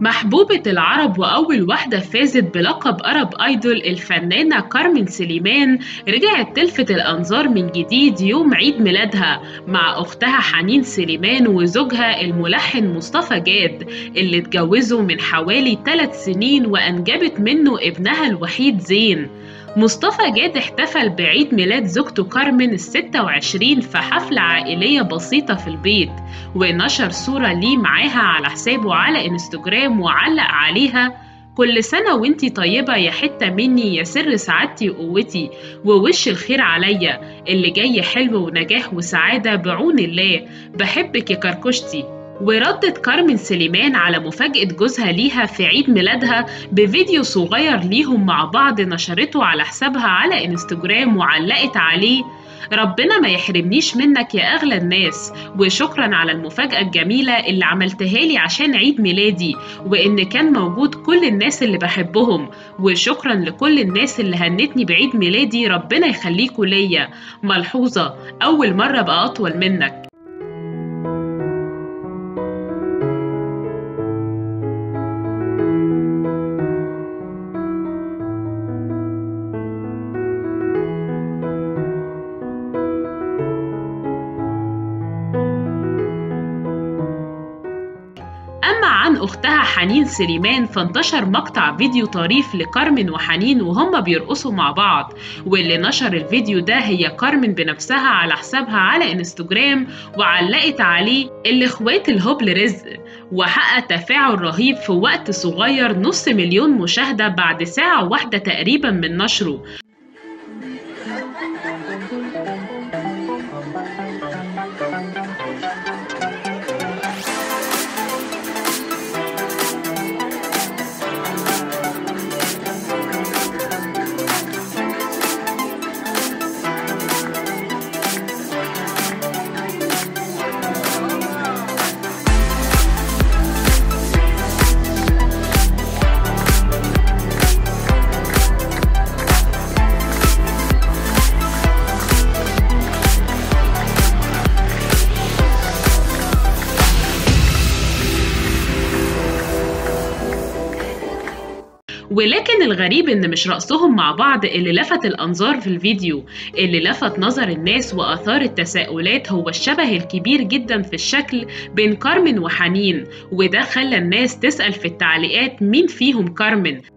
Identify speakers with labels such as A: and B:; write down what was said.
A: محبوبة العرب وأول واحدة فازت بلقب أرب أيدول الفنانة كارمن سليمان رجعت تلفت الأنظار من جديد يوم عيد ميلادها مع أختها حنين سليمان وزوجها الملحن مصطفى جاد اللي اتجوزوا من حوالي 3 سنين وأنجبت منه ابنها الوحيد زين مصطفى جاد احتفل بعيد ميلاد زوجته كارمن الستة وعشرين في حفلة عائلية بسيطة في البيت ونشر صورة ليه معاها على حسابه على انستجرام وعلق عليها كل سنة وانتي طيبة يا حتة مني يا سر سعادتي وقوتي ووش الخير عليا اللي جاي حلو ونجاح وسعادة بعون الله بحبك يا كركشتي وردت كارمن سليمان على مفاجأة جوزها ليها في عيد ميلادها بفيديو صغير ليهم مع بعض نشرته على حسابها على انستجرام وعلقت عليه ربنا ما يحرمنيش منك يا أغلى الناس وشكرا على المفاجأة الجميلة اللي عملتها لي عشان عيد ميلادي وإن كان موجود كل الناس اللي بحبهم وشكرا لكل الناس اللي هنتني بعيد ميلادي ربنا يخليكوا ليا ملحوظة أول مرة بقى أطول منك أما عن أختها حنين سليمان فانتشر مقطع فيديو طريف لكارمن وحنين وهما بيرقصوا مع بعض واللي نشر الفيديو ده هي كارمن بنفسها على حسابها على انستجرام وعلقت عليه الإخوات الهبل رزق وحقق تفاعل رهيب في وقت صغير نص مليون مشاهدة بعد ساعة واحدة تقريبا من نشره ولكن الغريب ان مش رقصهم مع بعض اللي لفت الانظار في الفيديو اللي لفت نظر الناس واثار التساؤلات هو الشبه الكبير جدا في الشكل بين كارمن وحنين وده خلى الناس تسأل في التعليقات مين فيهم كارمن